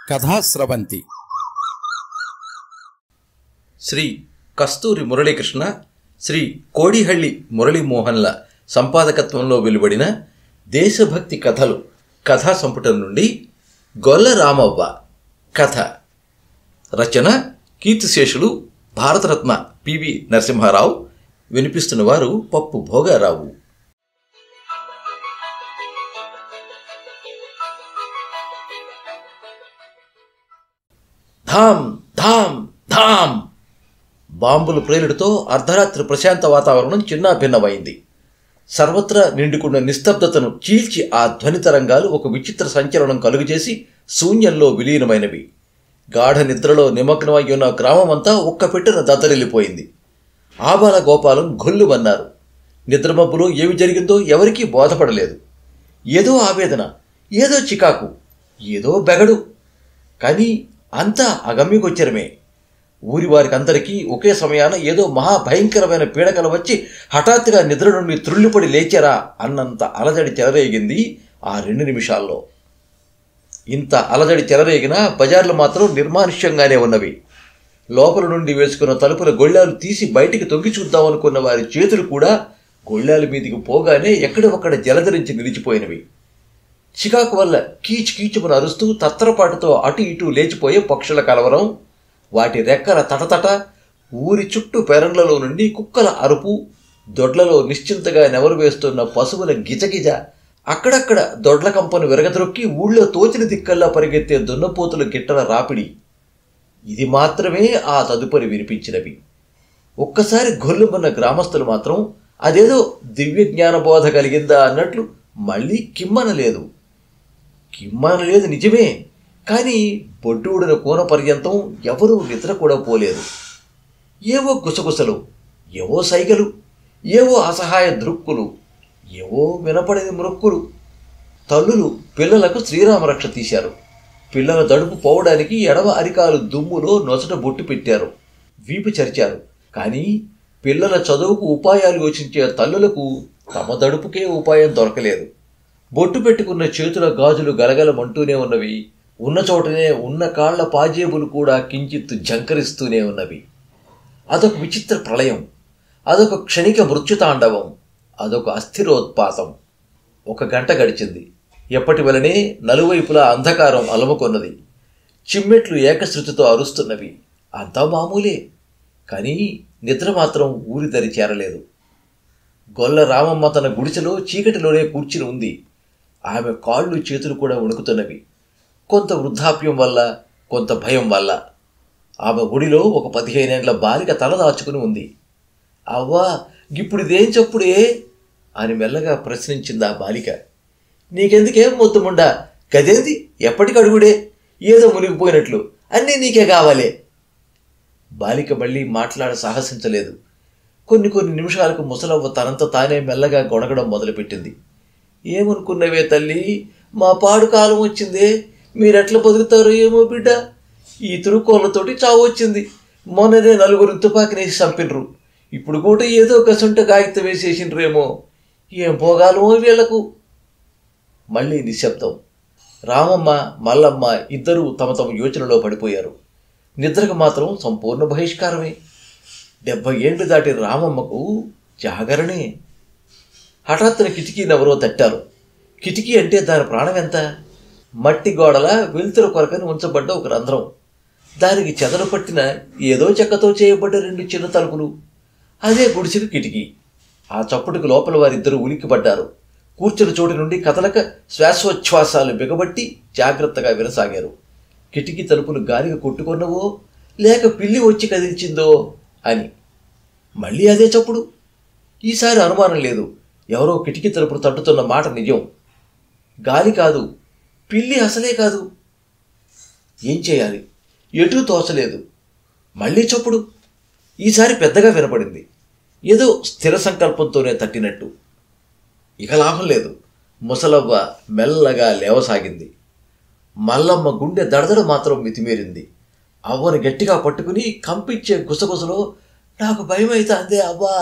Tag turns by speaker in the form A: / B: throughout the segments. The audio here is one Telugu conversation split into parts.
A: కథాస్రవంతి
B: శ్రీ కస్తూరి మురళీకృష్ణ శ్రీ కోడిహళ్ళి మురళీమోహన్ల సంపాదకత్వంలో వెలువడిన దేశభక్తి కథలు కథా సంపుటం నుండి గొల్ల రామవ్వ కథ రచన కీర్తిశేషులు భారతరత్న పివి నరసింహారావు వినిపిస్తున్నవారు పప్పు భోగారావు ధామ్ ధామ్ ధామ్ బాంబుల ప్రేలుడితో అర్ధరాత్రి ప్రశాంత వాతావరణం చిన్నాభిన్నమైంది సర్వత్రా నిండుకున్న నిస్తబ్దతను చీల్చి ఆ ధ్వని తరంగాలు ఒక విచిత్ర సంచలనం కలుగజేసి శూన్యంలో విలీనమైనవి గాఢ నిద్రలో నిమగ్నమై ఉన్న గ్రామమంతా ఒక్క పెట్టిన దద్దరిల్లిపోయింది ఆబాల గోపాలం గొల్లుమన్నారు నిద్రమబ్బులో ఏమి జరిగిందో ఎవరికీ బోధపడలేదు ఏదో ఆవేదన ఏదో చికాకు ఏదో బెగడు కానీ అంతా అగమ్యగోచరమే ఊరి వారికందరికీ ఒకే సమయాన ఏదో మహాభయంకరమైన పీడకల వచ్చి హఠాత్తుగా నిద్ర నుండి త్రుళ్ళిపడి లేచారా అన్నంత అలజడి చెలరేగింది ఆ రెండు నిమిషాల్లో ఇంత అలజడి చెలరేగినా బజార్లు మాత్రం నిర్మానుష్యంగానే ఉన్నవి లోపల నుండి వేసుకున్న తలుపుల గొళ్ళాలు తీసి బయటికి తొంగి చూద్దామనుకున్న వారి చేతులు కూడా గొళ్ళాల మీదికి పోగానే ఎక్కడొక్కడ జలధరించి నిలిచిపోయినవి చికాకు వల్ల కీచు కీచుమని అరుస్తూ తత్తరపాటుతో అటు ఇటు లేచిపోయే పక్షుల కలవరం వాటి రెక్కల తటతట ఊరి చుట్టూ పెరండ్లలో నుండి కుక్కల అరుపు దొడ్లలో నిశ్చింతగా నెవరు వేస్తున్న పశువుల గిజగిజ అక్కడక్కడ దొడ్ల కంపను విరగద్రొక్కి ఊళ్ళో తోచిన దిక్కల్లా పరిగెత్తే దున్నపోతుల గిట్టల రాపిడి ఇది మాత్రమే ఆ తదుపరి వినిపించినవి ఒక్కసారి గొల్లుమన్న గ్రామస్తులు మాత్రం అదేదో దివ్య జ్ఞానబోధ కలిగిందా అన్నట్లు మళ్ళీ కిమ్మనలేదు కిమ్మనలేదు నిజమే కానీ బొడ్డూడిన కోన పర్యంతం ఎవరూ నిద్ర కూడా పోలేదు ఏవో గుసగుసలు ఏవో సైగలు ఏవో అసహాయ దృక్కులు ఏవో వినపడని మృక్కులు తల్లులు పిల్లలకు శ్రీరామరక్ష తీశారు పిల్లల దడుపు పోవడానికి ఎడవ అరికాలు దుమ్ములో నొసట బొట్టు పెట్టారు వీపు చరిచారు కానీ పిల్లల చదువుకు ఉపాయాలు యోచించే తల్లులకు తమ దడుపుకే ఉపాయం దొరకలేదు బొట్టు పెట్టుకున్న చేతుల గాజులు గలగలమంటూనే ఉన్నవి ఉన్న చోటనే ఉన్న కాళ్ల పాజేబులు కూడా కించిత్ జంకరిస్తూనే ఉన్నవి అదొక విచిత్ర ప్రళయం అదొక క్షణిక మృత్యుతాండవం అదొక అస్థిరోత్పాతం ఒక గంట గడిచింది ఎప్పటి వలనే నలువైపులా అంధకారం అలముకొన్నది చిమ్మెట్లు ఏకశృతితో అరుస్తున్నవి అంతా మామూలే కానీ నిద్ర మాత్రం ఊరి దరి చేరలేదు గొల్ల రామమ్మ తన గుడిసెలో చీకటిలోనే కూర్చుని ఉంది ఆమె కాళ్ళు చేతులు కూడా వణుకుతున్నవి కొంత వృద్ధాప్యం వల్ల కొంత భయం వల్ల ఆమె గుడిలో ఒక పదిహేనేండ్ల బాలిక తల దాచుకుని ఉంది అవ్వా ఇప్పుడు ఇదేం చెప్పుడే అని మెల్లగా ప్రశ్నించింది ఆ బాలిక నీకెందుకేం మొత్తుముండా గదేంది ఎప్పటికడుగుడే ఏదో మునిగిపోయినట్లు అన్నీ నీకే కావాలే బాలిక మళ్ళీ మాట్లాడ సాహసించలేదు కొన్ని కొన్ని నిమిషాలకు ముసలవ్వ తనంత తానే మెల్లగా గొడగడం మొదలుపెట్టింది ఏమనుకున్నవే తల్లి మా పాడు కాలం వచ్చిందే మీరెట్లా బతుకుతారో ఏమో బిడ్డ ఈ తురుకోళ్ళతోటి చావు వచ్చింది మొన్ననే నలుగురు తుపాకినేసి చంపినరు ఇప్పుడు కూడా ఏదో గసంట కాగితం వేసేసిండ్రేమో ఏం పోగాలమో వీళ్లకు మళ్ళీ నిశ్శబ్దం రామమ్మ మల్లమ్మ ఇద్దరూ తమ తమ యోచనలో పడిపోయారు నిద్రకు మాత్రం సంపూర్ణ బహిష్కారమే డెబ్బై ఏళ్ళు దాటి రామమ్మకు జాగరణే హఠాత్తున కిటికీని ఎవరో తట్టారు కిటికీ అంటే దాని ప్రాణం ఎంత మట్టి గోడల వెలుతురు కొరకని ఉంచబడ్డ ఒక రంధ్రం దానికి చెదలు పట్టిన ఏదో చెక్కతో చేయబడ్డ రెండు చిన్న తలుపులు అదే గుడిసెకు కిటికీ ఆ చప్పుడుకు లోపల వారిద్దరూ ఉలిక్కిపడ్డారు కూర్చుని చోటు నుండి కదలక శ్వాసోచ్ఛ్వాసాలు బిగబట్టి జాగ్రత్తగా వినసాగారు కిటికీ తలుపులు గాలిగా కొట్టుకున్నవో లేక పిల్లి వచ్చి కదిలించిందో అని మళ్ళీ అదే చప్పుడు ఈసారి అనుమానం లేదు ఎవరో కిటికీ తలుపులు తట్టుతున్న మాట నిజం గాలి కాదు పిల్లి అసలే కాదు ఏం చేయాలి ఎటూ తోచలేదు మళ్ళీ చప్పుడు ఈసారి పెద్దగా వినపడింది ఏదో స్థిర సంకల్పంతోనే తట్టినట్టు ఇక లాభం లేదు ముసలవ్వ మెల్లగా లేవసాగింది మల్లమ్మ గుండె దడదడ మాత్రం మితిమీరింది అవ్వని గట్టిగా పట్టుకుని కంపించే గుసగుసలో నాకు భయమైతే అందే అవ్వా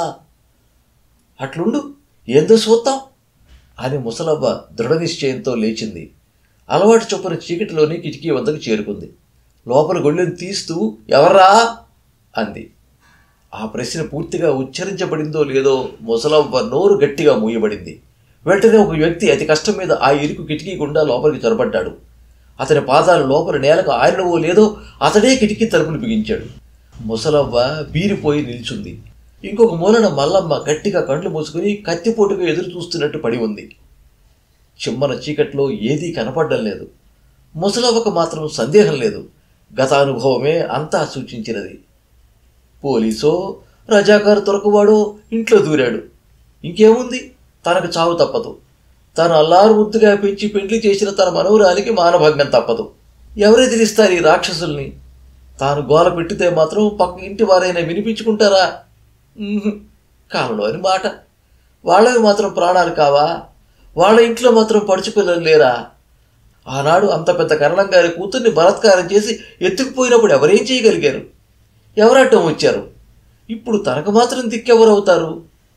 B: అట్లుండు ఏందో చూద్దాం అని ముసలవ్వ దృఢ నిశ్చయంతో లేచింది అలవాటు చొప్పున చీకటిలోని కిటికీ వద్దకు చేరుకుంది లోపల గొళ్ళెను తీస్తూ ఎవర్రా అంది ఆ ప్రశ్న పూర్తిగా ఉచ్చరించబడిందో లేదో ముసలవ్వ నోరు గట్టిగా మూయబడింది వెంటనే ఒక వ్యక్తి అతి కష్టం మీద ఆ ఇరుకు కిటికీ గుండా లోపలికి చొరబడ్డాడు అతని పాదాలు లోపల నేలకు ఆరినవో లేదో అతడే కిటికీ తలుపులు బిగించాడు ముసలవ్వ బీరిపోయి నిల్చుంది ఇంకొక మూలన మల్లమ్మ గట్టిగా కండ్లు మూసుకుని కత్తిపోటుగా ఎదురు చూస్తున్నట్టు పడి ఉంది చిమ్మన చీకట్లో ఏదీ కనపడడం లేదు ముసలవ్వకు మాత్రం సందేహం లేదు గత అనుభవమే అంతా సూచించినది పోలీసో రజాకారు దొరకవాడో ఇంట్లో దూరాడు ఇంకేముంది తనకు చావు తప్పదు తాను అల్లారు ముద్దుగా పెంచి పెండ్లి చేసిన తన మనవరాలికి మానభంగం తప్పదు ఎవరే తెలిస్తారు ఈ రాక్షసుల్ని తాను గోల పెట్టితే మాత్రం పక్క ఇంటి వారైనా వినిపించుకుంటారా ఉహుం, కాలంలోని మాట వాళ్ళవి మాత్రం ప్రాణాలు కావా వాళ్ళ ఇంట్లో మాత్రం పడుచుపిల్లలు లేరా ఆనాడు అంత పెద్ద కరణం గారి కూతుర్ని బలాత్కారం చేసి ఎత్తుకుపోయినప్పుడు ఎవరేం చేయగలిగారు ఎవరట్టం వచ్చారు ఇప్పుడు తనకు మాత్రం దిక్కెవరవుతారు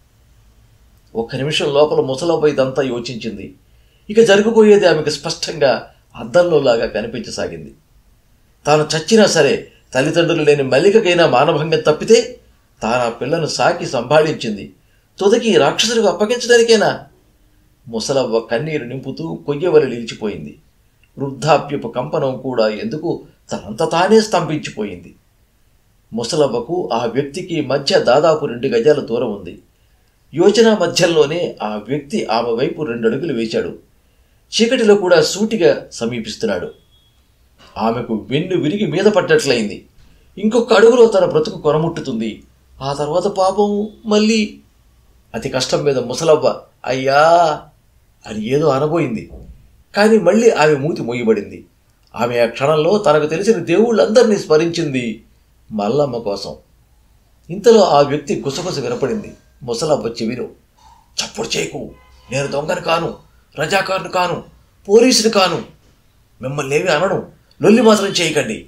B: ఒక్క నిమిషం లోపల ముసలవ్వ ఇదంతా యోచించింది ఇక జరగబోయేది ఆమెకు స్పష్టంగా అద్దంలోలాగా కనిపించసాగింది తాను చచ్చినా సరే తల్లిదండ్రులు లేని మల్లికకైనా మానభంగం తప్పితే తాను ఆ పిల్లను సాకి సంభాళించింది తుదకి ఈ రాక్షసులకు అప్పగించడానికేనా ముసలవ్వ కన్నీరు నింపుతూ కొయ్యవలి నిలిచిపోయింది వృద్ధాప్యపు కంపనం కూడా ఎందుకు తనంత తానే స్తంభించిపోయింది ముసలవ్వకు ఆ వ్యక్తికి మధ్య దాదాపు రెండు గజాల దూరం ఉంది యోచన మధ్యంలోనే ఆ వ్యక్తి ఆమె వైపు రెండు అడుగులు వేశాడు చీకటిలో కూడా సూటిగా సమీపిస్తున్నాడు ఆమెకు వెన్ను విరిగి మీద పడ్డట్లయింది ఇంకొక అడుగులో తన బ్రతుకు కొనముట్టుతుంది ఆ తర్వాత పాపం మళ్ళీ అతి కష్టం మీద ముసలవ్వ అయ్యా అని ఏదో అనబోయింది కానీ మళ్ళీ ఆమె మూతి మోయబడింది ఆమె ఆ క్షణంలో తనకు తెలిసిన దేవుళ్ళందరినీ స్మరించింది మల్లమ్మ కోసం ఇంతలో ఆ వ్యక్తి గుసగుస వినపడింది ముసలవ్వ చెవిలో చప్పుడు చేయకు నేను దొంగను కాను రజాకారును కాను పోలీసుని కాను మిమ్మల్ని ఏమి అనను లొల్లి మాత్రం చేయకండి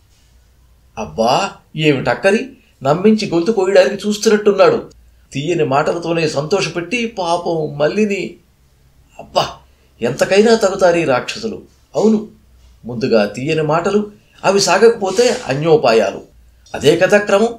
B: అబ్బా ఏమి టక్కరి నమ్మించి గొంతు కోయడానికి చూస్తున్నట్టున్నాడు తీయని మాటలతోనే సంతోషపెట్టి పాపం మల్లిని అబ్బా ఎంతకైనా తగుతారు ఈ రాక్షసులు అవును ముందుగా తీయని మాటలు అవి సాగకపోతే అన్యోపాయాలు అదే కదా క్రమం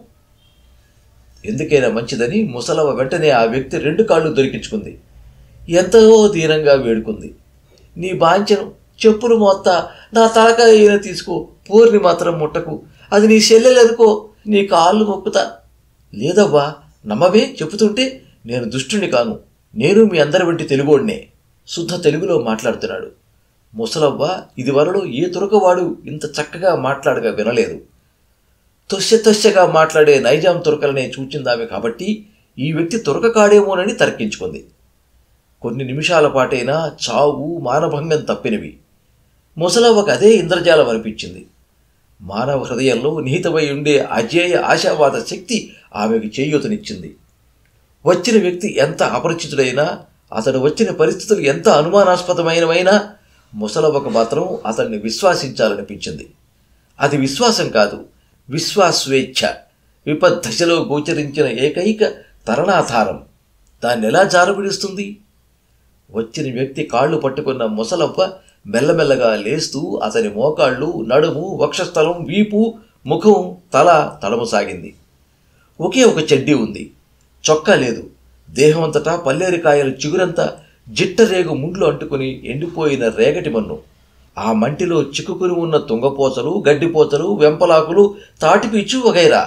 B: ఎందుకైనా మంచిదని ముసలవ వెంటనే ఆ వ్యక్తి రెండు కాళ్ళు దొరికించుకుంది ఎంతో దీనంగా వేడుకుంది నీ బాంచను చెప్పులు మొత్త నా తలకాయ అయినా తీసుకో పూర్ని మాత్రం ముట్టకు అది నీ చెల్లెలనుకో నీ కాళ్ళు మొక్కుతా లేదవ్వా నమ్మవే చెప్పుతుంటే నేను దుష్టుని కాను నేను మీ అందరి వంటి తెలుగోడినే శుద్ధ తెలుగులో మాట్లాడుతున్నాడు ముసలవ్వ ఇదివరలో ఏ తురకవాడు ఇంత చక్కగా మాట్లాడగా వినలేదు తొస్య తొస్యగా మాట్లాడే నైజాం తురకలనే చూచిందామె కాబట్టి ఈ వ్యక్తి తురకకాడేమోనని తర్కించుకుంది కొన్ని నిమిషాల పాటైనా చావు మానభంగం తప్పినవి ముసలవ్వకు అదే ఇంద్రజాలం అనిపించింది మానవ హృదయంలో నిహితమై ఉండే అజేయ ఆశావాద శక్తి ఆమెకు చేయూతనిచ్చింది వచ్చిన వ్యక్తి ఎంత అపరిచితుడైనా అతడు వచ్చిన పరిస్థితులు ఎంత అనుమానాస్పదమైనవైనా ముసలవ్వకు మాత్రం అతన్ని విశ్వాసించాలనిపించింది అది విశ్వాసం కాదు విశ్వాస్వేచ్ఛ విపద్దశలో గోచరించిన ఏకైక తరణాధారం దాన్ని ఎలా జారబిడిస్తుంది వచ్చిన వ్యక్తి కాళ్ళు పట్టుకున్న ముసలవ్వ మెల్లమెల్లగా లేస్తూ అతని మోకాళ్ళు నడుము వక్షస్థలం వీపు ముఖం తల తడమసాగింది ఒకే ఒక చెడ్డీ ఉంది చొక్కా లేదు దేహం అంతటా పల్లేరికాయల చిగురంతా జిట్టరేగు ముండ్లు అంటుకుని ఎండిపోయిన రేగటి మన్ను ఆ మంటిలో చిక్కుకుని ఉన్న తుంగపోతలు గడ్డిపోతలు వెంపలాకులు తాటిపీచు వగైరా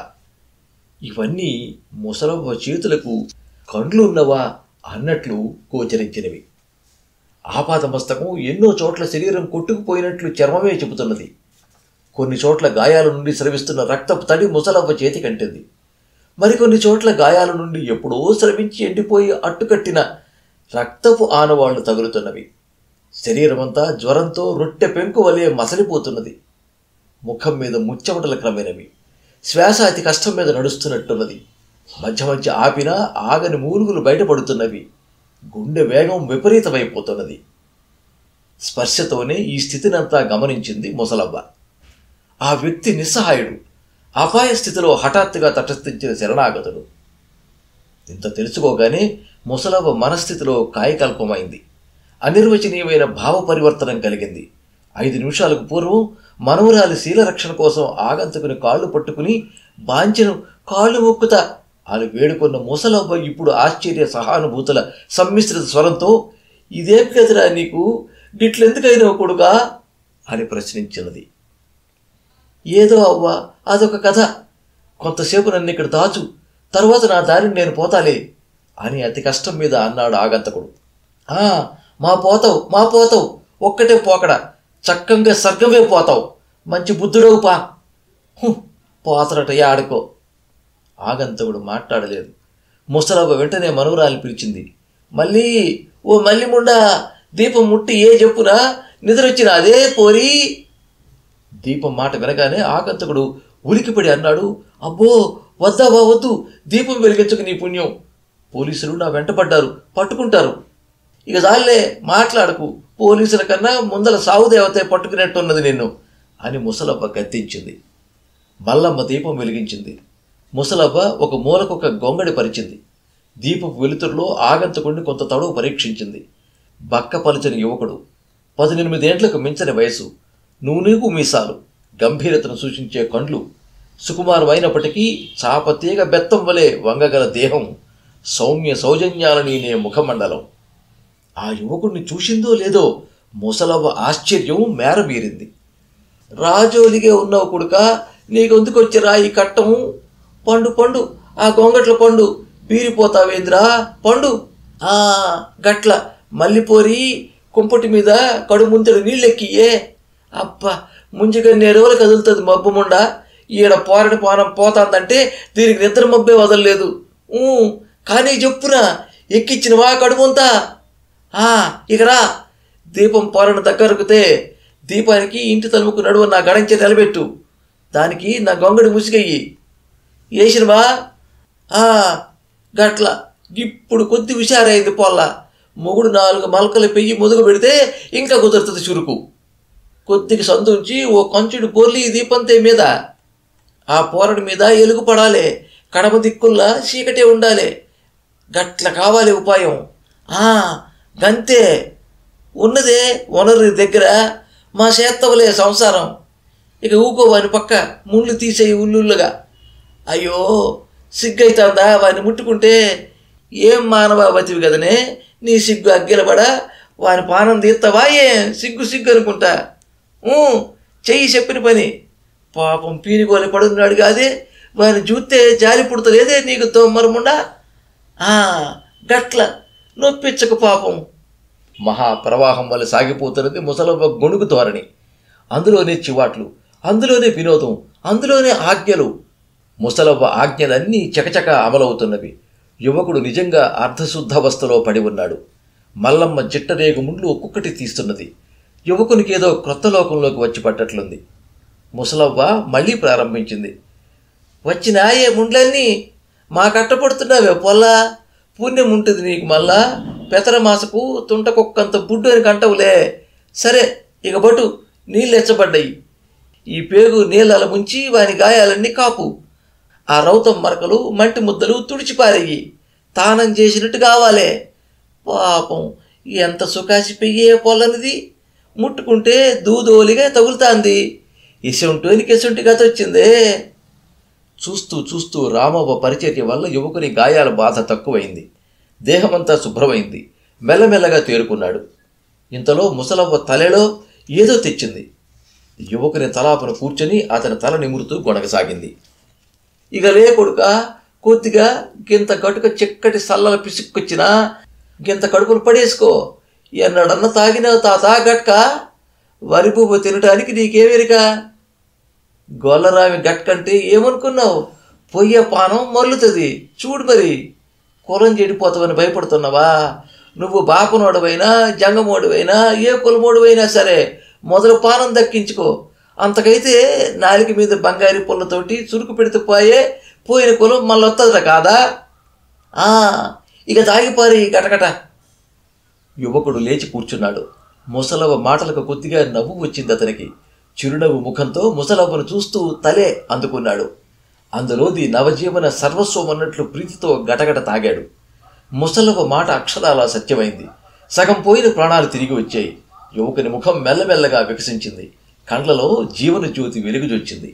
B: ఇవన్నీ ముసలవ్వ చేతులకు కండ్లు ఉన్నవా అన్నట్లు గోచరించినవి ఆపాదమస్తకం ఎన్నో చోట్ల శరీరం కొట్టుకుపోయినట్లు చర్మమే చెబుతున్నది కొన్ని చోట్ల గాయాల నుండి స్రవిస్తున్న రక్తపు తడి ముసలవ్వ చేతి కంటింది మరికొన్ని చోట్ల గాయాల నుండి ఎప్పుడో స్రవించి ఎండిపోయి అట్టుకట్టిన రక్తపు ఆనవాళ్లు తగులుతున్నవి శరీరమంతా జ్వరంతో రొట్టె పెంకు వలె మసలిపోతున్నది ముఖం మీద ముచ్చమటలు క్రమేనవి శ్వాస అతి కష్టం మీద నడుస్తున్నట్టున్నది మధ్య మధ్య ఆపినా ఆగని మూలుగులు బయటపడుతున్నవి గుండె వేగం విపరీతమైపోతున్నది స్పర్శతోనే ఈ స్థితినంతా గమనించింది ముసలవ్వ ఆ వ్యక్తి నిస్సహాయుడు అపాయ స్థితిలో హఠాత్తుగా తటస్థించిన శరణాగతుడు ఇంత తెలుసుకోగానే ముసలవ్వ మనస్థితిలో కాయకల్పమైంది అనిర్వచనీయమైన భావ పరివర్తనం కలిగింది ఐదు నిమిషాలకు పూర్వం మనవరాలి శీలరక్షణ కోసం ఆగంతుకుని కాళ్ళు పట్టుకుని బాంచెను కాళ్ళు మొక్కుతా అని వేడుకున్న ముసలవ్వ ఇప్పుడు ఆశ్చర్య సహానుభూతుల సమ్మిశ్రిత స్వరంతో ఇదేం కదరా నీకు గిట్లెందుకైనా కొడుకా అని ప్రశ్నించినది ఏదో అవ్వ అదొక కథ కొంతసేపు నన్ను ఇక్కడ దాచు తర్వాత నా దారిని నేను పోతాలే అని అతి కష్టం మీద అన్నాడు ఆగంతకుడు ఆ మా పోతావు మా పోతావు ఒక్కటే పోకడ చక్కంగా సర్గమే పోతావు మంచి బుద్ధుడవు పా హు, పోతరట ఆడుకో ఆగంతకుడు మాట్లాడలేదు ముసలవ్వ వెంటనే మనవరాలు పిలిచింది మళ్ళీ ఓ మల్లి ముండా దీపం ముట్టి ఏ చెప్పునా నిద్రొచ్చిన అదే పోరి దీపం మాట వినగానే ఆగంతకుడు ఉలికిపడి అన్నాడు అబ్బో వద్దావా వద్దు దీపం వెలిగించక నీ పుణ్యం పోలీసులు నా వెంటపడ్డారు పట్టుకుంటారు ఇక చాలే మాట్లాడకు పోలీసుల కన్నా ముందల సావుదేవతే పట్టుకునేట్టున్నది నిన్ను అని ముసలవ్వ గద్దించింది మల్లమ్మ దీపం వెలిగించింది ముసలవ్వ ఒక మూలకొక గొంగడి పరిచింది దీపపు వెలుతురులో ఆగంతకుండి కొంత తడువు పరీక్షించింది బక్క పలుచని యువకుడు పదినెనిమిదేండ్లకు మించని వయసు నూనెకు మీసాలు గంభీరతను సూచించే కండ్లు సుకుమారమైనప్పటికీ చాపతీగ బెత్తం వలె వంగగల దేహం సౌమ్య సౌజన్యాల నీనే ముఖమండలం ఆ యువకుడిని చూసిందో లేదో ముసలవ్వ ఆశ్చర్యం మేరమీరింది రాజోలిగే ఉన్నావు కొడుక నీకొందుకొచ్చిరా ఈ కట్టము పండు పండు ఆ గొంగట్ల పండు బీరిపోతావేంద్రా పండు ఆ గట్ల మల్లిపోరి కుంపటి మీద కడుముంతడు నీళ్ళెక్కియే అబ్బ ముంజిగా నేరువలు కదులుతుంది మబ్బు ముండ ఈడ పోరడి పానం పోతాందంటే దీనికి నిద్ర మబ్బే వదలలేదు ఊ కానీ చెప్పురా ఎక్కిచ్చినవా కడుముంతా ఆ ఇకరా దీపం పోరను దగ్గరకుతే దీపానికి ఇంటి తలుపుకు నడువ నా గడంచె నిలబెట్టు దానికి నా గొంగడి ముసిగయ్యి వేసినవా ఆ గట్ల ఇప్పుడు కొద్ది హుషారైంది పొల్ల మొగుడు నాలుగు మలకలు పెయ్యి ముదుగు పెడితే ఇంకా కుదురుతుంది చురుకు కొద్దిగా సందుంచి ఓ కంచుడు పొర్లి ఈ దీపంతే మీద ఆ పోరడి మీద ఎలుగు పడాలి కడమ దిక్కుల్లా చీకటే ఉండాలి గట్ల కావాలి ఉపాయం ఆ గంతే ఉన్నదే వనరు దగ్గర మా చేత్తవలే సంసారం ఇక ఊకో వాని పక్క ముళ్ళు తీసేయి ఉల్లుళ్ళుగా అయ్యో సిగ్గైతుందా వాడిని ముట్టుకుంటే ఏం మానవాబతివి కదనే నీ సిగ్గు అగ్గిలబడా వాని పానం తీస్తావా ఏ సిగ్గు సిగ్గు అనుకుంటా ఊ, చెయ్యి చెప్పిన పని పాపం పీనిగోలి పడున్నాడు కాదే వాని చూస్తే జాలి పుడతలేదే నీకు తోమరముండా ఆ గట్ల నొప్పించక పాపం మహాప్రవాహం వల్ల సాగిపోతున్నది ముసలవ్వ గొణుగు ధోరణి అందులోనే చివాట్లు అందులోనే వినోదం అందులోనే ఆజ్ఞలు ముసలవ్వ ఆజ్ఞలన్నీ చకచక అమలవుతున్నవి యువకుడు నిజంగా అర్ధశుద్ధావస్థలో పడి ఉన్నాడు మల్లమ్మ జిట్టరేగు ముండ్లు ఒక్కొక్కటి తీస్తున్నది యువకునికి ఏదో క్రొత్త లోకంలోకి వచ్చి పట్టట్లుంది ముసలవ్వ మళ్ళీ ప్రారంభించింది వచ్చినాయే ముండ్లన్నీ మా కట్టపడుతున్నావే పొల్లా పుణ్యం ఉంటుంది నీకు మళ్ళా పెతరమాసకు తుంటకొక్కంత బుడ్డు అని కంటవులే సరే ఇక బటు నీళ్ళు ఎచ్చబడ్డాయి ఈ పేగు నీళ్ళల ముంచి వాని గాయాలన్నీ కాపు ఆ రౌతం మరకలు మంటి ముద్దలు తుడిచిపారేయి తానం చేసినట్టు కావాలే పాపం ఎంత సుఖాసి పెయ్యే పొల్లనిది ముట్టుకుంటే దూదోలిగా తగులుతాంది ఇసొంటోనికి ఎసొంటి గత వచ్చిందే చూస్తూ చూస్తూ రామవ్వ పరిచర్య వల్ల యువకుని గాయాల బాధ తక్కువైంది దేహమంతా శుభ్రమైంది మెల్లమెల్లగా తేరుకున్నాడు ఇంతలో ముసలవ్వ తలలో ఏదో తెచ్చింది యువకుని తలాపున కూర్చొని అతని తల నిమురుతూ గొనగసాగింది ఇక లే కొడుక కొద్దిగా గింత గటుక చిక్కటి సల్లల పిసుక్కొచ్చినా గింత కడుపును పడేసుకో ఎన్నడన్న తాగినావు తాత గట్క వరి పువ్వు తినటానికి నీకేమెరిక గొల్లరామి గట్కంటే ఏమనుకున్నావు పొయ్య పానం మల్లుతుంది చూడు మరి కులం చెడిపోతావని భయపడుతున్నావా నువ్వు బాపనోడవైనా జంగమోడివైనా ఏ కులమోడివైనా సరే మొదలు పానం దక్కించుకో అంతకైతే నాలిక మీద బంగారి పుల్లతోటి చురుకు పెడితే పోయే పోయిన కులం మళ్ళీ వస్తుందిరా కాదా ఆ, ఇక తాగిపారి గటగట యువకుడు లేచి కూర్చున్నాడు ముసలవ్వ మాటలకు కొద్దిగా నవ్వు వచ్చింది అతనికి చిరునవ్వు ముఖంతో ముసలవ్వను చూస్తూ తలే అందుకున్నాడు అందులోది నవజీవన సర్వస్వం అన్నట్లు ప్రీతితో గటగట తాగాడు ముసలవ్వ మాట అక్షరాల సత్యమైంది సగం పోయిన ప్రాణాలు తిరిగి వచ్చాయి యువకుని ముఖం మెల్లమెల్లగా వికసించింది కండ్లలో జీవన జ్యోతి వెలుగుజొచ్చింది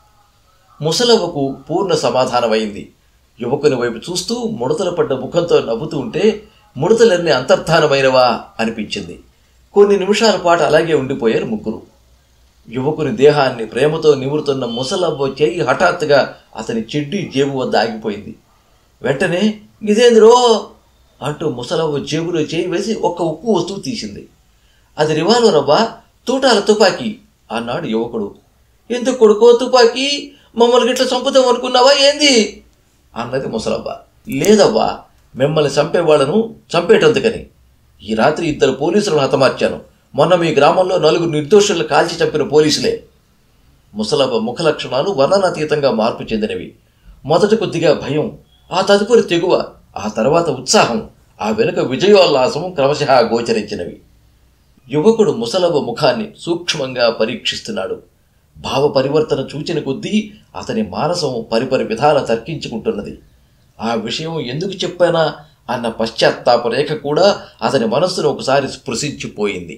B: ముసలవ్వకు పూర్ణ సమాధానమైంది యువకుని వైపు చూస్తూ ముడతలు పడ్డ ముఖంతో నవ్వుతూ ఉంటే ముడతలన్నీ అంతర్ధానమైనవా అనిపించింది కొన్ని నిమిషాల పాటు అలాగే ఉండిపోయారు ముగ్గురు యువకుని దేహాన్ని ప్రేమతో నిమురుతున్న ముసలవ్వ చేయి హఠాత్తుగా అతని చెడ్డీ జేబు వద్ద ఆగిపోయింది వెంటనే ఇదేందిరో అంటూ ముసలవ్వ జేబులో చేయి వేసి ఒక్క ఉక్కు వస్తువు తీసింది అది రివాల్వర్ అవ్వా తూటాల తుపాకీ అన్నాడు యువకుడు ఎందుకు కొడుకో తుపాకీ మమ్మల్ని గిట్ల చంపుతాం అనుకున్నావా ఏంది అన్నది ముసలవ్వ లేదవ్వా మిమ్మల్ని చంపేవాళ్లను చంపేటందుకని ఈ రాత్రి ఇద్దరు పోలీసులను హతమార్చాను మొన్న మీ గ్రామంలో నలుగురు నిర్దోషులను కాల్చి చంపిన పోలీసులే ముసలవ్వ ముఖ లక్షణాలు వర్ణనాతీతంగా మార్పు చెందినవి మొదట కొద్దిగా భయం ఆ తదుపరి తెగువ ఆ తర్వాత ఉత్సాహం ఆ వెనుక విజయోల్లాసం క్రమశః గోచరించినవి యువకుడు ముసలవ్వ ముఖాన్ని సూక్ష్మంగా పరీక్షిస్తున్నాడు భావ పరివర్తన చూచిన కొద్దీ అతని మానసం పరిపరి విధాల తర్కించుకుంటున్నది ఆ విషయం ఎందుకు చెప్పానా అన్న పశ్చాత్తాప రేఖ కూడా అతని మనస్సును ఒకసారి స్పృశించిపోయింది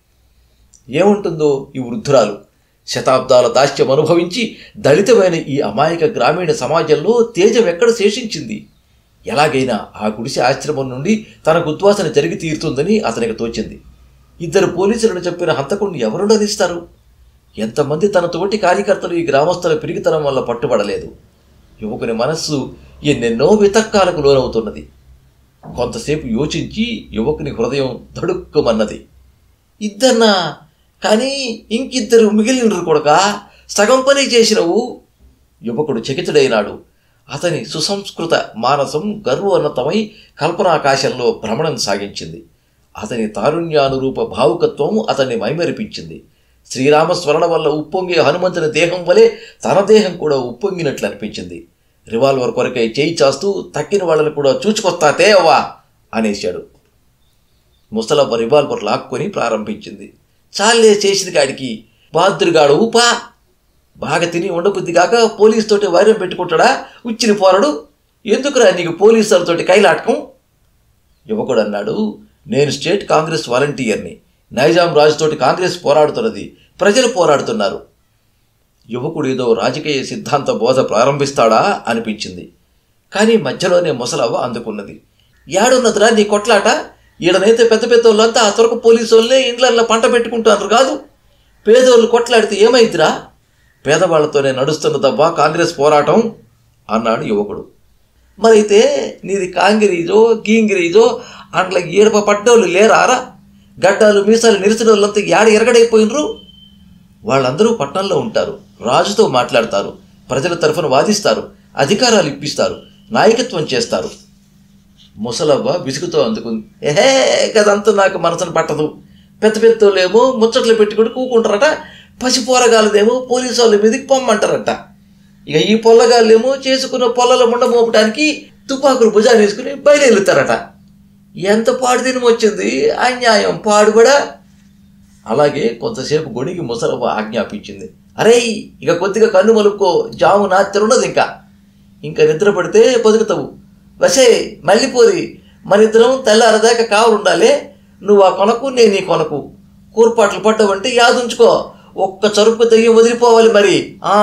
B: ఏముంటుందో ఈ వృద్ధురాలు శతాబ్దాల దాస్యం అనుభవించి దళితమైన ఈ అమాయక గ్రామీణ సమాజంలో తేజం ఎక్కడ శేషించింది ఎలాగైనా ఆ గుడిసె ఆశ్రమం నుండి తనకు ఉద్వాసన జరిగి తీరుతుందని అతనికి తోచింది ఇద్దరు పోలీసులను చెప్పిన హంతకుణ్ణి ఎవరుడనిస్తారు ఎంతమంది తన తోటి కార్యకర్తలు ఈ గ్రామస్తుల పిరిగితనం వల్ల పట్టుబడలేదు యువకుని మనస్సు ఎన్నెన్నో వితర్కాలకు లోనవుతున్నది కొంతసేపు యోచించి యువకుని హృదయం దడుక్కుమన్నది ఇద్దన్నా కానీ ఇంకిద్దరు మిగిలినరు కొడక సగం పని చేసినవు యువకుడు చకితుడైనాడు అతని సుసంస్కృత మానసం గర్వోన్నతమై కల్పనాకాశంలో భ్రమణం సాగించింది అతని తారుణ్యానురూప భావుకత్వం అతన్ని మైమరిపించింది శ్రీరామస్మరణ వల్ల ఉప్పొంగే హనుమంతుని దేహం వలె తన దేహం కూడా ఉప్పొంగినట్లు అనిపించింది రివాల్వర్ కొరకై చేయి చాస్తూ తక్కిన వాళ్ళని కూడా చూచుకొస్తాతే అవ్వా అనేశాడు ముసలవ్వ రివాల్వర్ లాక్కొని ప్రారంభించింది చాలే చేసింది కాడికి బాద్రుగాడు ఊపా బాగా తిని ఉండబుద్ధి కాక పోలీస్ తోటి వైరం పెట్టుకుంటాడా ఉచ్చిని పోరడు ఎందుకురా నీకు పోలీసులతోటి కైలాటకం యువకుడు అన్నాడు నేను స్టేట్ కాంగ్రెస్ వాలంటీర్ని నైజాం రాజుతోటి కాంగ్రెస్ పోరాడుతున్నది ప్రజలు పోరాడుతున్నారు యువకుడు ఏదో రాజకీయ సిద్ధాంత బోధ ప్రారంభిస్తాడా అనిపించింది కానీ మధ్యలోనే ముసలవ్వ అందుకున్నది ఏడున్నదిరా నీ కొట్లాట ఈడనైతే పెద్ద పెద్ద వాళ్ళంతా ఆ తొరకు పోలీసు వాళ్ళే ఇండ్లల్లో పంట పెట్టుకుంటారు కాదు పేదోళ్ళు కొట్లాడితే ఏమైందిరా పేదవాళ్లతోనే నడుస్తున్నదబ్బా కాంగ్రెస్ పోరాటం అన్నాడు యువకుడు మరైతే నీది కాంగిరీజో గీంగిరీజో అండ్ల ఏడప పడ్డోళ్ళు లేరారా గడ్డాలు మీసాలు నిరిసిన వాళ్ళంతా ఏడ ఎరగడైపోయినరు వాళ్ళందరూ పట్టణంలో ఉంటారు రాజుతో మాట్లాడతారు ప్రజల తరఫున వాదిస్తారు అధికారాలు ఇప్పిస్తారు నాయకత్వం చేస్తారు ముసలవ్వ విసుగుతో అందుకుంది ఏహే గదంతా నాకు మనసును పట్టదు పెద్ద పెద్దోళ్ళేమో ముచ్చట్లు పెట్టుకుని కూకుంటారట పసి పోరగాళ్ళదేమో పోలీసు వాళ్ళ మీదకి పొమ్మంటారట ఇక ఈ పొల్లగాళ్ళేమో చేసుకున్న పొల్లల ముండ మోపడానికి తుపాకులు భుజాన్ని వేసుకుని బయలుదేరుతారట ఎంత పాడుదినం వచ్చింది అన్యాయం పాడుబడా అలాగే కొంతసేపు గొడిగి ముసలవ్వ ఆజ్ఞాపించింది అరే ఇక కొద్దిగా కన్ను మలుపుకో జాము నాచ్చరున్నది ఇంకా ఇంకా నిద్ర పడితే బతుకుతావు వసే మళ్ళీపోరి మనిద్దరం తెల్లారదాకా కావులుండాలి నువ్వు ఆ కొనకు నేను నీ కొనకు కూర్పాట్లు పడ్డవంటే యాదుంచుకో ఒక్క చరుపు తెగి వదిలిపోవాలి మరి ఆ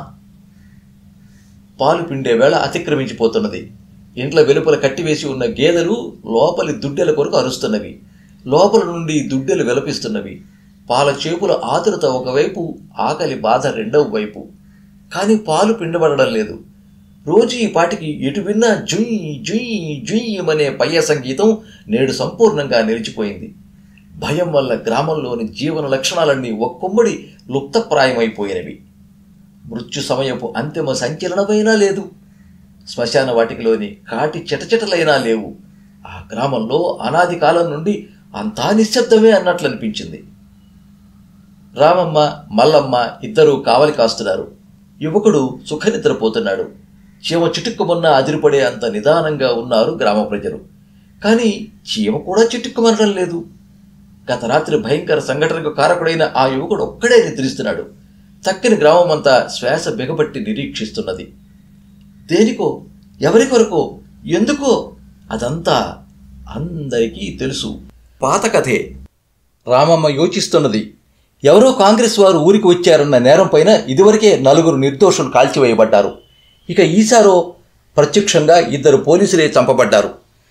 B: పాలు పిండే వేళ అతిక్రమించిపోతున్నది ఇంట్ల వెలుపల కట్టివేసి ఉన్న గేదెలు లోపలి దుడ్డెల కొరకు అరుస్తున్నవి లోపల నుండి దుడ్డెలు విలపిస్తున్నవి పాల చేపుల ఆతురత ఒకవైపు ఆకలి బాధ రెండవ వైపు కానీ పాలు పిండబడడం లేదు రోజు ఈ పాటికి ఎటు విన్నా జుయ్ జుయ్ జుయ్యమనే పయ్య సంగీతం నేడు సంపూర్ణంగా నిలిచిపోయింది భయం వల్ల గ్రామంలోని జీవన లక్షణాలన్నీ ఒక్కొమ్మడి లుప్తప్రాయమైపోయినవి మృత్యు సమయపు అంతిమ సంచలనమైనా లేదు శ్మశాన వాటికలోని కాటి చిటచిటలైనా లేవు ఆ గ్రామంలో అనాది కాలం నుండి అంతా నిశ్శబ్దమే అన్నట్లు అనిపించింది రామమ్మ మల్లమ్మ ఇద్దరూ కావలి కాస్తున్నారు యువకుడు సుఖనిద్రపోతున్నాడు చీమ చిటుక్కుమన్న అదిరిపడే అంత నిదానంగా ఉన్నారు గ్రామ ప్రజలు కానీ చీమ కూడా చిటుక్కుమనడం లేదు గత రాత్రి భయంకర సంఘటనకు కారకుడైన ఆ యువకుడు ఒక్కడే నిద్రిస్తున్నాడు చక్కని గ్రామం అంతా శ్వాస బిగబట్టి నిరీక్షిస్తున్నది దేనికో ఎవరి కొరకో ఎందుకో అదంతా అందరికీ తెలుసు పాత కథే రామమ్మ యోచిస్తున్నది ఎవరో కాంగ్రెస్ వారు ఊరికి వచ్చారన్న నేరం పైన ఇదివరకే నలుగురు నిర్దోషులు కాల్చివేయబడ్డారు ఇక ఈసారో ప్రత్యక్షంగా ఇద్దరు పోలీసులే చంపబడ్డారు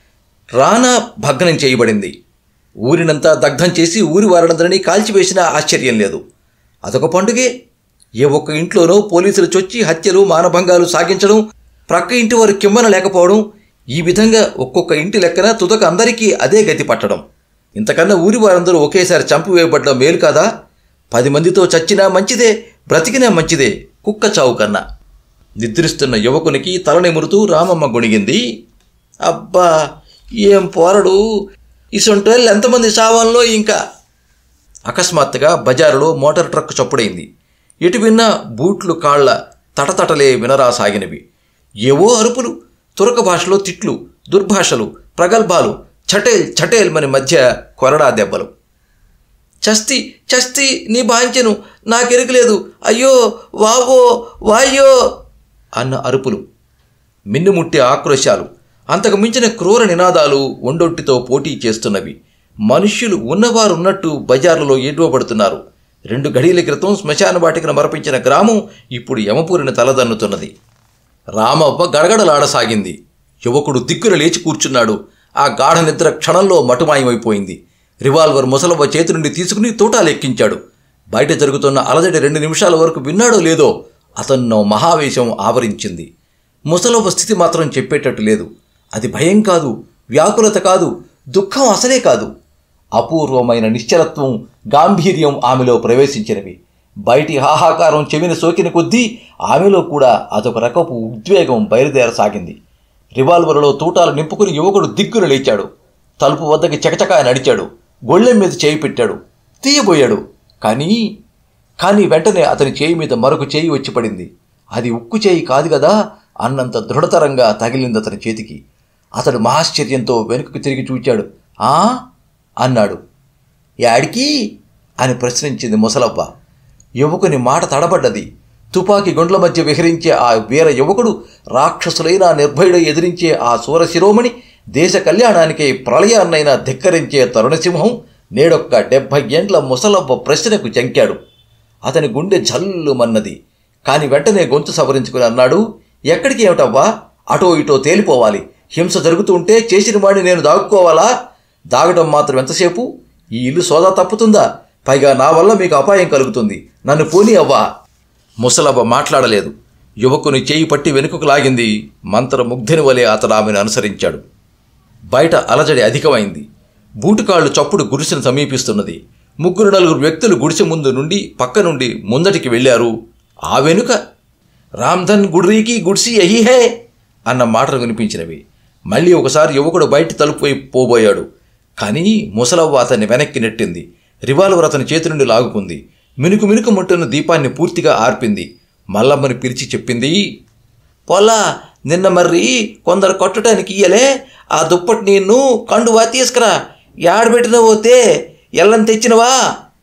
B: రానా భగ్నం చేయబడింది ఊరినంతా దగ్ధం చేసి ఊరి వారందరినీ కాల్చివేసినా ఆశ్చర్యం లేదు అదొక పండుగే ఏ ఒక్క ఇంట్లోనో పోలీసులు చొచ్చి హత్యలు మానభంగాలు సాగించడం ప్రక్క ఇంటి వారు కిమ్మన లేకపోవడం ఈ విధంగా ఒక్కొక్క ఇంటి లెక్కన తుదక అందరికీ అదే గతి పట్టడం ఇంతకన్నా ఊరి వారందరూ ఒకేసారి చంపివేయబడ్డం మేలు కాదా పది మందితో చచ్చినా మంచిదే బ్రతికినా మంచిదే కుక్క చావు కన్నా నిద్రిస్తున్న యువకునికి తలనిమురుతూ రామమ్మ గొణిగింది అబ్బా ఏం పోరడు ఇసొంటోళ్ళు ఎంతమంది సావాల్లో ఇంకా అకస్మాత్తుగా బజారులో మోటార్ ట్రక్ చప్పుడైంది ఎటు విన్నా బూట్లు కాళ్ల తటతటలే వినరాసాగినవి ఏవో అరుపులు తురక భాషలో తిట్లు దుర్భాషలు ప్రగల్భాలు చటేల్ చటేల్ మన మధ్య కొరడా దెబ్బలు చస్తి చస్తి నీ బాంచెను నాకెరకలేదు అయ్యో వావో వాయ్యో అన్న అరుపులు మిన్నుముట్టి ఆక్రోశాలు అంతకు మించిన క్రూర నినాదాలు ఒండొట్టితో పోటీ చేస్తున్నవి మనుష్యులు ఉన్నవారు ఉన్నట్టు బజార్లలో ఏడ్వబడుతున్నారు రెండు గడియల క్రితం శ్మశాన వాటికను మరపించిన గ్రామం ఇప్పుడు యమపూరిని తలదన్నుతున్నది రామవ్వ గడగడలాడసాగింది యువకుడు దిక్కున లేచి కూర్చున్నాడు ఆ గాఢ నిద్ర క్షణంలో మటుమాయమైపోయింది రివాల్వర్ ముసలవ్వ చేతి నుండి తీసుకుని తోటాలెక్కించాడు బయట జరుగుతున్న అలజడి రెండు నిమిషాల వరకు విన్నాడో లేదో అతన్నో మహావేశం ఆవరించింది ముసలవ్వ స్థితి మాత్రం చెప్పేటట్టు లేదు అది భయం కాదు వ్యాకులత కాదు దుఃఖం అసలే కాదు అపూర్వమైన నిశ్చలత్వం గాంభీర్యం ఆమెలో ప్రవేశించినవి బయటి హాహాకారం చెవిని సోకిన కొద్దీ ఆమెలో కూడా అదొక రకపు ఉద్వేగం బయలుదేరసాగింది రివాల్వర్లో తూటాలు నింపుకుని యువకుడు దిగ్గున లేచాడు తలుపు వద్దకి చకచకా నడిచాడు గొళ్ళెం మీద చేయి పెట్టాడు తీయబోయాడు కానీ కానీ వెంటనే అతని చేయి మీద మరొక చేయి వచ్చి పడింది అది ఉక్కు చేయి కాదు కదా అన్నంత దృఢతరంగా తగిలింది అతని చేతికి అతడు మహాశ్చర్యంతో వెనుకకు తిరిగి చూచాడు ఆ అన్నాడు యాడికి అని ప్రశ్నించింది ముసలవ్వ యువకుని మాట తడబడ్డది తుపాకీ గుండ్ల మధ్య విహరించే ఆ వీర యువకుడు రాక్షసులైన నిర్భయుడు ఎదిరించే ఆ సూరశిరోమణి దేశ కళ్యాణానికి ప్రళయాన్నైనా ధిక్కరించే తరుణసింహం నేడొక్క డెబ్భై ఏండ్ల ముసలవ్వ ప్రశ్నకు జంకాడు అతని గుండె జల్లుమన్నది కాని వెంటనే గొంతు సవరించుకుని అన్నాడు ఎక్కడికి ఏమిటవ్వా అటో ఇటో తేలిపోవాలి హింస జరుగుతూ ఉంటే చేసిన వాడిని నేను దాక్కోవాలా దాగడం మాత్రం ఎంతసేపు ఈ ఇల్లు సోదా తప్పుతుందా పైగా నా వల్ల మీకు అపాయం కలుగుతుంది నన్ను పోనీ అవ్వా ముసలవ్వ మాట్లాడలేదు యువకుని చేయి పట్టి వెనుకకు లాగింది మంత్రముగ్ధుని వలె అతడు ఆమెను అనుసరించాడు బయట అలజడి అధికమైంది బూటుకాళ్లు చప్పుడు గుడిసెను సమీపిస్తున్నది ముగ్గురు నలుగురు వ్యక్తులు గుడిసె ముందు నుండి పక్క నుండి ముందటికి వెళ్ళారు ఆ వెనుక రామ్ధన్ గుడ్రీకి గుడిసి ఎహిహే అన్న మాటలు వినిపించినవి మళ్ళీ ఒకసారి యువకుడు బయట తలుపు వైపు పోబోయాడు కానీ ముసలవ్వ అతన్ని వెనక్కి నెట్టింది రివాల్వర్ అతని చేతి నుండి లాగుకుంది మినుకు మినుకు ముట్టున్న దీపాన్ని పూర్తిగా ఆర్పింది మల్లమ్మని పిలిచి చెప్పింది పొలా నిన్న మర్రి కొందరు కొట్టడానికి ఇయ్యలే ఆ దుప్పటి నిన్ను కండువా తీసుకురా యాడబెట్టిన పోతే ఎల్లని తెచ్చినవా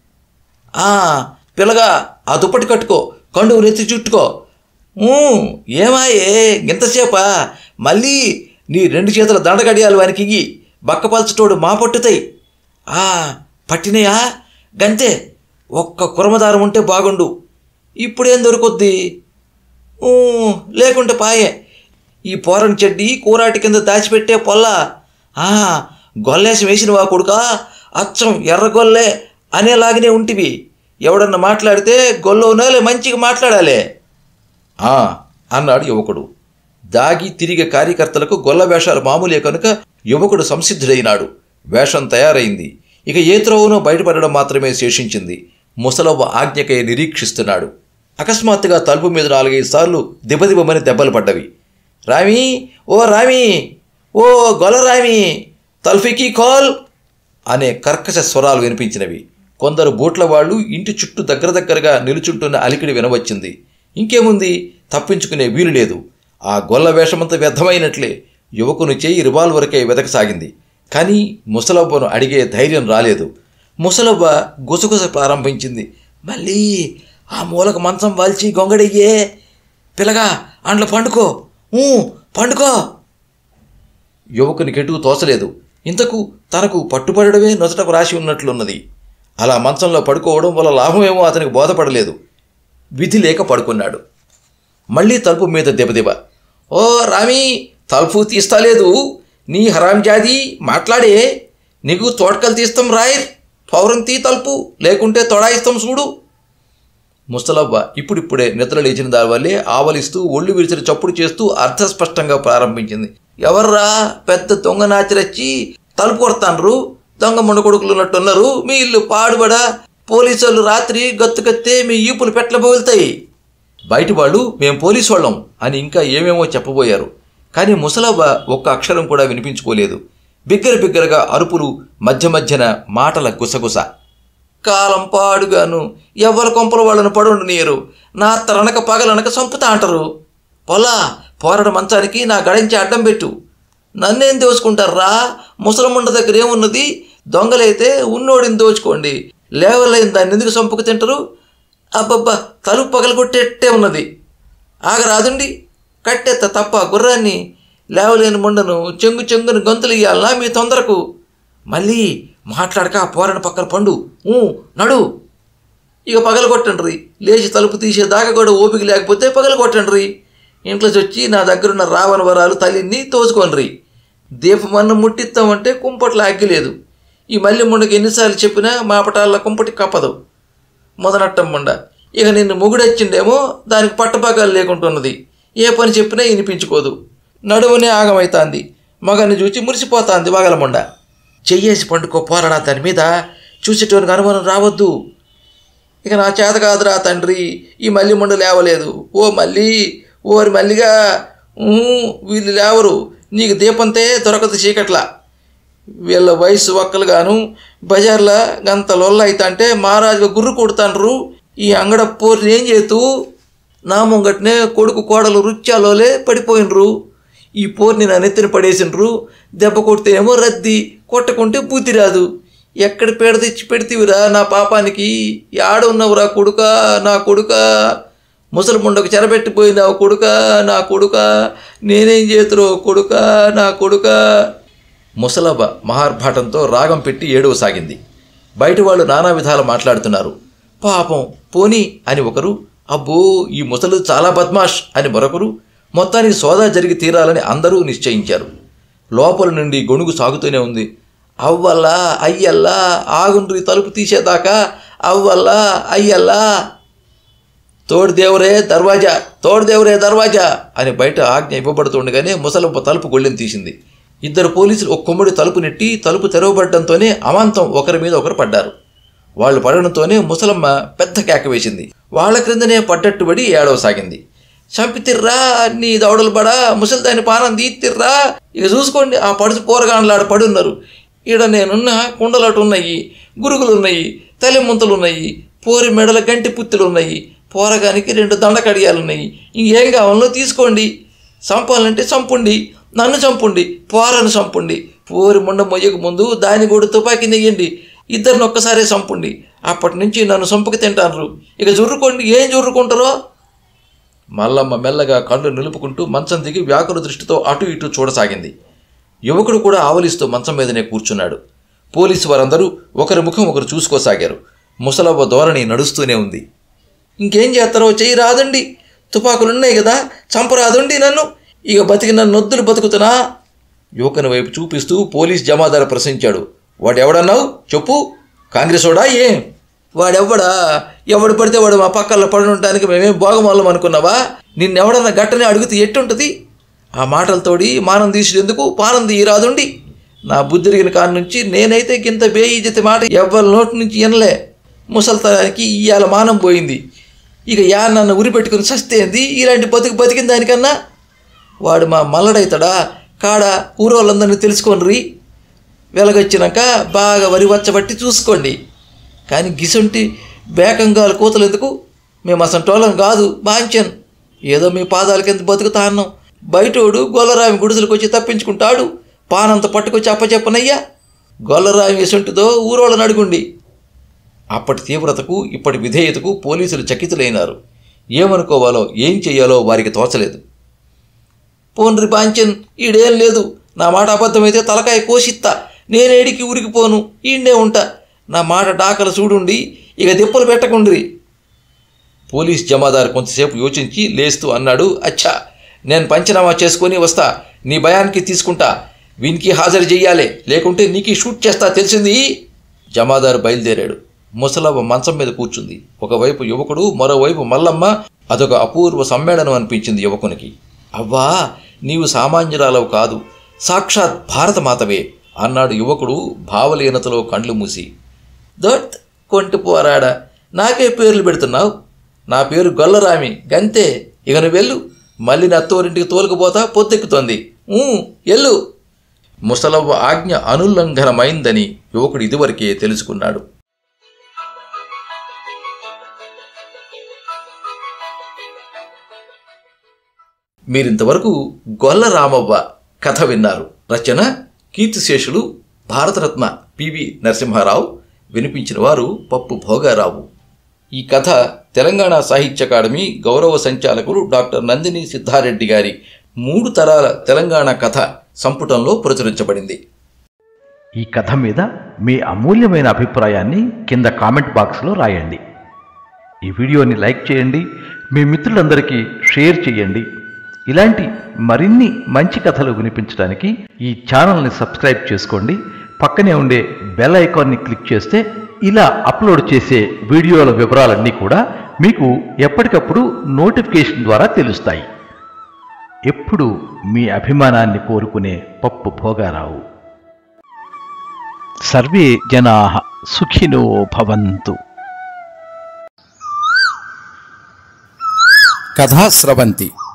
B: ఆ పిల్లగా ఆ దుప్పటి కట్టుకో కండువు నెత్తి చుట్టుకో ఊ, ఏమాయే ఇంతసేపా మళ్ళీ నీ రెండు చేతుల దండగడియాలు వానికి ఇయ్యి బక్కపల్చటోడు మా పట్టుతాయి ఆ పట్టినయా గంతే ఒక్క కురమదారం ఉంటే బాగుండు ఇప్పుడేం దొరుకుద్ది ఊ, లేకుంటే పాయే ఈ పోరని చెడ్డి కూరాటి కింద దాచిపెట్టే పొల్ల ఆ, గొల్లేసి వేసినవా కొడుకా అచ్చం ఎర్ర గొల్లే అనేలాగనే ఉంటివి ఎవడన్నా మాట్లాడితే గొల్లవునాలే మంచిగా మాట్లాడాలి ఆ అన్నాడు యువకుడు దాగి తిరిగే కార్యకర్తలకు గొల్ల వేషాలు మామూలే కనుక యువకుడు సంసిద్ధుడైనాడు వేషం తయారైంది ఇక ఏ త్రోవనో బయటపడడం మాత్రమే శేషించింది ముసలవ్వ ఆజ్ఞకై నిరీక్షిస్తున్నాడు అకస్మాత్తుగా తలుపు మీద నాలుగైదు సార్లు దిబదిబమని దెబ్బలు పడ్డవి రామి ఓ రామి ఓ గొల్ల రామి తల్ఫికి కాల్ అనే కర్కశ స్వరాలు వినిపించినవి కొందరు బోట్ల వాళ్ళు ఇంటి చుట్టూ దగ్గర దగ్గరగా నిలుచుంటున్న అలికిడి వినవచ్చింది ఇంకేముంది తప్పించుకునే వీలు లేదు ఆ గొల్ల వేషమంతా వ్యర్థమైనట్లే యువకుని చేయి రివాల్వర్కై వెతకసాగింది కానీ ముసలవ్వను అడిగే ధైర్యం రాలేదు ముసలవ్వ గుసగుస ప్రారంభించింది మళ్ళీ ఆ మూలకు మంచం వాల్చి గొంగడయ్యే పిల్లగా అండ్ల పండుకో ఊ, పండుకో యువకునికి ఎటు తోచలేదు ఇంతకు తనకు పట్టుబడడమే నొసటకు రాసి ఉన్నట్లున్నది అలా మంచంలో పడుకోవడం వల్ల లాభమేమో అతనికి బోధపడలేదు విధి లేక పడుకున్నాడు మళ్ళీ తలుపు మీద దెబ్బదెబ్బ ఓ రామి తలుపు తీస్తలేదు నీ హరాంజాది మాట్లాడే నీకు తోటకలు తీస్తాం రాయ్ పౌరం తీ తలుపు లేకుంటే తొడాయిస్తాం చూడు ముసలవ్వ ఇప్పుడిప్పుడే నిద్ర లేచిన దాని వల్లే ఆవలిస్తూ ఒళ్ళు విరిచిన చప్పుడు చేస్తూ అర్థస్పష్టంగా ప్రారంభించింది ఎవర్రా పెద్ద దొంగ నాచిరచ్చి తలుపు కొడతాన్రు దొంగ మొండ కొడుకులు ఉన్నట్టున్నారు మీ ఇల్లు పాడుబడా పోలీసు వాళ్ళు రాత్రి గత్తుకత్తే మీ ఈపులు పెట్ల బోలుతాయి బయటి వాళ్ళు మేం పోలీసు వాళ్ళం అని ఇంకా ఏమేమో చెప్పబోయారు కానీ ముసలవ్వ ఒక్క అక్షరం కూడా వినిపించుకోలేదు బిగ్గర బిగ్గరగా అరుపులు మధ్య మధ్యన మాటల గుసగుస కాలం పాడుగాను ఎవరి కొంపల వాళ్ళను పడుండనీయరు నా తరనక పగలనక సంపుతా అంటారు పొలా పోరడ మంచానికి నా గడించి అడ్డం పెట్టు నన్నేం దోచుకుంటారా ముసలముండ దగ్గర ఏమున్నది దొంగలైతే ఉన్నోడిని దోచుకోండి లేవలేని దాన్ని ఎందుకు సంపుకు తింటారు అబ్బబ్బా తలుపు పగలగొట్టేట్టే ఉన్నది ఆగరాదండి కట్టెత్త తప్ప గుర్రాన్ని లేవలేని ముండను చెంగు చెంగుని గొంతులు ఇయ్యాలనా మీ తొందరకు మళ్ళీ మాట్లాడక ఆ పోరని పక్కన పండు ఊ నడు ఇక పగలగొట్టండ్రి లేచి తలుపు తీసేదాకా కూడా ఓపిక లేకపోతే పగలగొట్టండ్రి ఇంట్లో వచ్చి నా దగ్గరున్న రావణ వరాలు తల్లిని తోచుకోండ్రి దీపమన్ను ముట్టిస్తామంటే కుంపట్ల అగ్గిలేదు ఈ మల్లె ముండకి ఎన్నిసార్లు చెప్పినా మాపటాల కుంపటి కప్పదు మొదనట్టం ముండ ఇక నిన్ను మొగుడొచ్చిండేమో దానికి పట్టపాకాలు లేకుంటున్నది ఏ పని చెప్పినా వినిపించుకోదు నడువునే ఆగమైతాంది మగన్ని చూచి మురిసిపోతాంది వగలముండ చెయ్యేసి పండుకో పోరాడా దాని మీద చూసేటోనికి అనుమానం రావద్దు ఇక నా చేత కాదురా తండ్రి ఈ మల్లి ముండ లేవలేదు ఓ మళ్ళీ ఓరి మల్లిగా ఊ, వీళ్ళు లేవరు నీకు దీపంతే దొరకదు చీకట్ల వీళ్ళ వయసు ఒక్కలుగాను బజార్ల గంత లొల్ల అయితంటే మహారాజుగా గుర్రు కొడుతాండ్రు ఈ అంగడ పోర్ని ఏం చేతూ నా ముంగట్నే కొడుకు కోడలు రుచ్చాలోలే పడిపోయినరు ఈ పోర్ని నా నెత్తిన పడేసిండ్రు దెబ్బ కొడితే ఏమో రద్ది కొట్టకుంటే బుద్ధి రాదు ఎక్కడ పేడ తెచ్చి పెడితివిరా నా పాపానికి ఆడ ఉన్నవురా కొడుక నా కొడుక ముసలి ముండకు చెరబెట్టిపోయినావు కొడుక నా కొడుక నేనేం చేతురో కొడుక నా కొడుక ముసలవ్వ మహార్భాటంతో రాగం పెట్టి ఏడవసాగింది బయట వాళ్ళు నానా విధాలు మాట్లాడుతున్నారు పాపం పోనీ అని ఒకరు అబ్బో ఈ ముసలు చాలా బద్మాష్ అని మరొకరు మొత్తానికి సోదా జరిగి తీరాలని అందరూ నిశ్చయించారు లోపల నుండి గొణుగు సాగుతూనే ఉంది అవ్వల్లా అయ్యల్లా ఆగుండ్రి తలుపు తీసేదాకా అవ్వల్లా అయ్యల్లా తోడు దేవురే దర్వాజా తోడు దేవురే దర్వాజా అని బయట ఆజ్ఞ ఇవ్వబడుతుండగానే ముసలమ్మ తలుపు గొళ్ళెం తీసింది ఇద్దరు పోలీసులు ఒక కొమ్ముడి తలుపు నెట్టి తలుపు తెరవబడడంతోనే అమాంతం ఒకరి మీద ఒకరు పడ్డారు వాళ్ళు పడడంతోనే ముసలమ్మ పెద్ద కేక వేసింది వాళ్ళ క్రిందనే పడ్డట్టు పడి ఏడవసాగింది చంపితిర్రా నీ దౌడలు పడా ముసలిదాని పానం తీత్తిర్రా ఇక చూసుకోండి ఆ పడుచు పోరగాండ్లాడ పడున్నారు ఈడ నేనున్న కుండలటు ఉన్నాయి గురుగులు ఉన్నాయి తల్లి ముంతలు ఉన్నాయి పోరి మెడల గంటి పుత్తులు ఉన్నాయి పోరగానికి రెండు దండకడియాలు ఉన్నాయి ఇంకేం కావాలో తీసుకోండి చంపాలంటే చంపుండి నన్ను చంపుండి పోరను చంపుండి పోరి ముండ మొయ్యకు ముందు దాని కూడా తుపాకీ నెయ్యండి ఇద్దరిని ఒక్కసారే చంపుండి అప్పటి నుంచి నన్ను చంపుకు తింటారు ఇక జుర్రుకోండి ఏం జుర్రుకుంటారో మల్లమ్మ మెల్లగా కళ్ళు నిలుపుకుంటూ మంచం దిగి వ్యాకుల దృష్టితో అటు ఇటు చూడసాగింది యువకుడు కూడా ఆవలిస్తూ మంచం మీదనే కూర్చున్నాడు పోలీసు వారందరూ ఒకరి ముఖం ఒకరు చూసుకోసాగారు ముసలవ్వ ధోరణి నడుస్తూనే ఉంది ఇంకేం చేస్తారో చెయ్యి రాదండి తుపాకులున్నాయి కదా చంపరాదండి నన్ను ఇక బతికి నన్ను నొద్దులు బతుకుతున్నా యువకుని వైపు చూపిస్తూ పోలీస్ జమాదారు ప్రశ్నించాడు వాడెవడన్నావు చెప్పు కాంగ్రెస్ వాడా ఏం వాడెవ్వడా ఎవడు పడితే వాడు మా పక్కల్లో పడుంటానికి మేమేం భోగమాలం అనుకున్నావా నిన్నెవడన్నా గట్టనే అడిగితే ఎట్టుంటుంది ఆ మాటలతోడి మానం తీసుడెందుకు పానం తీయరాదుండి నా బుద్ధిరిగిన కాడ నుంచి నేనైతే గింత బేయిజతి మాట ఎవ్వరి నోటి నుంచి వినలే ముసల్తనానికి ఇవాళ మానం పోయింది ఇక యా నన్ను ఉరి పెట్టుకుని సస్తేంది ఇలాంటి బతుకు బతికిన దానికన్నా వాడు మా మల్లడైతాడా కాడ ఊరోళ్ళందరినీ తెలుసుకోండి వెలగొచ్చినాక బాగా వరి వచ్చబట్టి చూసుకోండి కానీ గిసొంటి బేకంగాల కూతలు ఎందుకు మేము అసంటోళ్ళం కాదు బాంచన్ ఏదో మీ పాదాల కింద బతుకుతా అన్నాం బయటోడు గొల్లరామి గుడిసెలకు వచ్చి తప్పించుకుంటాడు పానంత పట్టుకొచ్చి అప్పచెప్పనయ్యా గొల్లరామి ఎసొంటిదో ఊరోళ్ళని అడుగుండి అప్పటి తీవ్రతకు ఇప్పటి విధేయతకు పోలీసులు చకితులైనారు ఏమనుకోవాలో ఏం చెయ్యాలో వారికి తోచలేదు పోన్రి బాంచన్ ఈడేం లేదు నా మాట అబద్ధమైతే తలకాయ కోసిత్తా నేనేడికి ఉరికిపోను ఈయనే ఉంటా నా మాట డాకలు చూడుండి ఇక దిప్పలు పెట్టకుండ్రి పోలీస్ జమాదారు కొంతసేపు యోచించి లేస్తూ అన్నాడు అచ్చా నేను పంచనామా చేసుకొని వస్తా నీ భయానికి తీసుకుంటా వీనికి హాజరు చెయ్యాలి లేకుంటే నీకు షూట్ చేస్తా తెలిసింది జమాదారు బయలుదేరాడు ముసలవ్వ మంచం మీద కూర్చుంది ఒకవైపు యువకుడు మరోవైపు మల్లమ్మ అదొక అపూర్వ సమ్మేళనం అనిపించింది యువకునికి అవ్వా నీవు సామాన్యురాలవు కాదు సాక్షాత్ భారతమాతవే అన్నాడు యువకుడు భావలీనతలో కండ్లు మూసి దట్ కొంటి పోరాడా నాకే పేర్లు పెడుతున్నావు నా పేరు గొల్లరామి గంతే ఇక నువ్వు వెళ్ళు మళ్ళీ నా అత్తోరింటికి తోలుకుపోతా పొద్దెక్కుతోంది ఊ, ఎల్లు ముసలవ్వ ఆజ్ఞ అనుల్లంఘనమైందని యువకుడు ఇదివరకే తెలుసుకున్నాడు మీరింతవరకు గొల్ల రామవ్వ కథ విన్నారు రచన కీర్తిశేషులు భారతరత్న పివి నరసింహారావు వినిపించిన వారు పప్పు భోగారావు ఈ కథ తెలంగాణ సాహిత్య అకాడమీ గౌరవ సంచాలకులు డాక్టర్ నందిని సిద్ధారెడ్డి గారి మూడు తరాల తెలంగాణ కథ సంపుటంలో ప్రచురించబడింది
A: ఈ కథ మీద మీ అమూల్యమైన అభిప్రాయాన్ని కింద కామెంట్ బాక్స్లో రాయండి ఈ వీడియోని లైక్ చేయండి మీ మిత్రులందరికీ షేర్ చేయండి ఇలాంటి మరిన్ని మంచి కథలు వినిపించడానికి ఈ ఛానల్ని సబ్స్క్రైబ్ చేసుకోండి పక్కనే ఉండే బెల్ ఐకాన్ని క్లిక్ చేస్తే ఇలా అప్లోడ్ చేసే వీడియోల వివరాలన్నీ కూడా మీకు ఎప్పటికప్పుడు నోటిఫికేషన్ ద్వారా తెలుస్తాయి ఎప్పుడు మీ అభిమానాన్ని కోరుకునే పప్పు భోగారావు సర్వే జనా సుఖినో భవంతు
C: కథా స్రవంతి